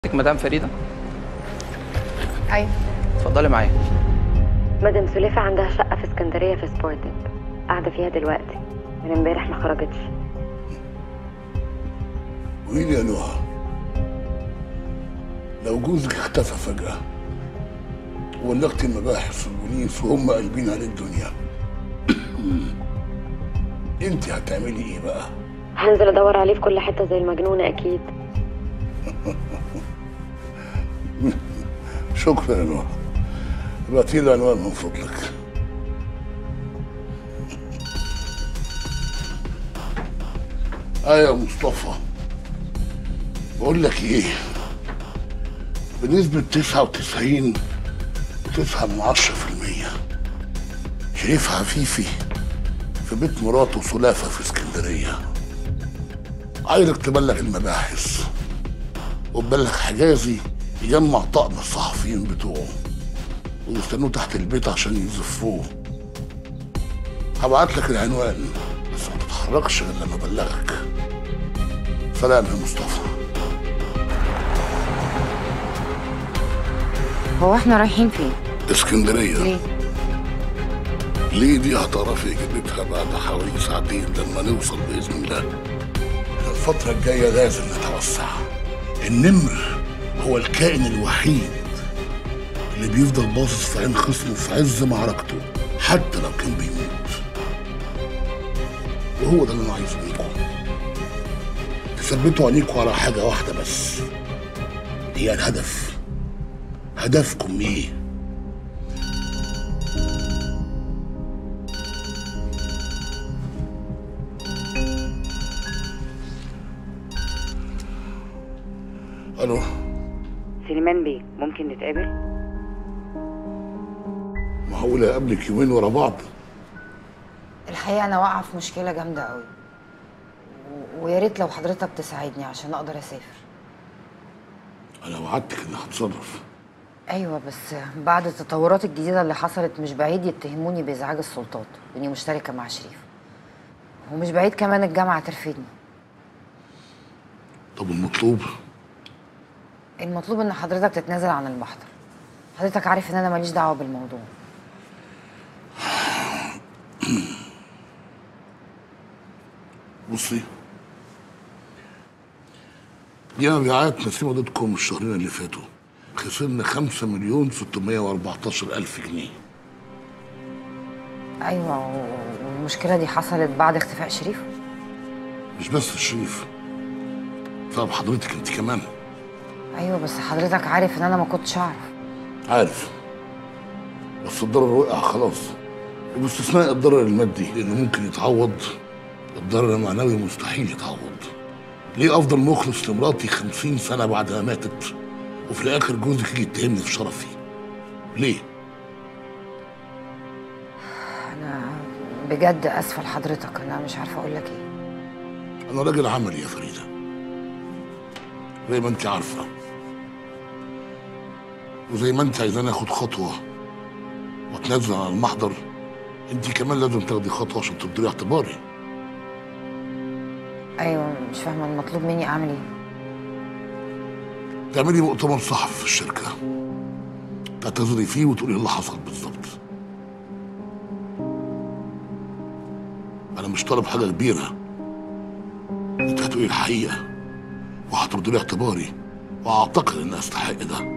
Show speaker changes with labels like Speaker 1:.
Speaker 1: مدام فريده
Speaker 2: ايوه
Speaker 1: اتفضلي معايا
Speaker 3: مدام سليفة عندها شقة في اسكندرية في سبورتنج قاعدة فيها دلوقتي من امبارح ما خرجتش
Speaker 4: قولي لي يا نهى لو جوزك اختفى فجأة وبلغت المباحث والبوليس وهم قلبين عليه الدنيا انت هتعملي ايه بقى؟
Speaker 3: هنزل ادور عليه في كل حتة زي المجنونة اكيد
Speaker 4: شكرا يا نهى ابعتي لي العنوان من فضلك اه يا مصطفى بقول لك ايه بنسبة 99 وتسعة من عشرة في المية شريف عفيفي في بيت مراته سلافة في اسكندرية عايزك تبلغ المباحث وتبلغ حجازي يجمع طقم الصحفيين بتوعه ويستنوه تحت البيت عشان يزفوه هبعت لك العنوان بس ما تتحركش غير لما ابلغك سلام يا مصطفى
Speaker 2: هو احنا رايحين فين؟
Speaker 4: اسكندريه
Speaker 2: ليه؟
Speaker 4: ليه دي هتعرفي اجابتها بعد حوالي ساعتين لما نوصل باذن الله الفتره الجايه لازم نتوسع النمر هو الكائن الوحيد اللي بيفضل باصص في عين خصمه في عز معركته حتى لو كان بيموت وهو ده اللي انا عايزه منكم تثبتوا عينيكوا على حاجه واحده بس هي الهدف هدفكم ايه الو
Speaker 5: سليمان بيه ممكن نتقابل
Speaker 4: معقوله اقابلك يومين ورا بعض
Speaker 2: الحقيقه انا واقعه في مشكله جامده قوي و- ويا ريت لو حضرتك تساعدني عشان اقدر اسافر
Speaker 4: انا وعدتك اني هتصرف
Speaker 2: ايوه بس بعد التطورات الجديده اللي حصلت مش بعيد يتهموني بازعاج السلطات واني مشتركه مع شريف ومش بعيد كمان الجامعه ترفدني
Speaker 4: طب المطلوب
Speaker 2: المطلوب ان حضرتك تتنازل عن المحضر حضرتك عارف ان انا ماليش دعوه بالموضوع
Speaker 4: بصي دي مبيعات نسيمة دوت كوم الشهرين اللي فاتوا خسرنا 5 مليون 614 ألف جنيه
Speaker 2: ايوه و- والمشكله دي حصلت بعد اختفاء شريف
Speaker 4: مش بس الشريف طب حضرتك انت كمان
Speaker 2: ايوه بس حضرتك عارف ان انا ما كنتش اعرف
Speaker 4: عارف بس الضرر وقع خلاص باستثناء الضرر المادي لانه ممكن يتعوض الضرر المعنوي مستحيل يتعوض ليه افضل مخلص لمراتي خمسين سنة بعد ما ماتت وفي الاخر جوزك يجي يتهمني في شرفي ليه
Speaker 2: انا بجد اسفه لحضرتك انا مش عارفه اقول لك ايه
Speaker 4: انا راجل عملي يا فريدة زي ما انت عارفة وزي ما انت عايزاني اخد خطوة واتنازل عن المحضر انت كمان لازم تاخدي خطوة عشان تبدلي اعتباري
Speaker 2: ايوه مش فاهمه المطلوب مني اعمل ايه
Speaker 4: تعملي مؤتمر صحفي في الشركة تعتذري فيه وتقولي اللي حصل بالظبط أنا مش طالب حاجة كبيرة أنت هتقولي الحقيقة وهتردي لي اعتباري وأعتقد إني أستحق ده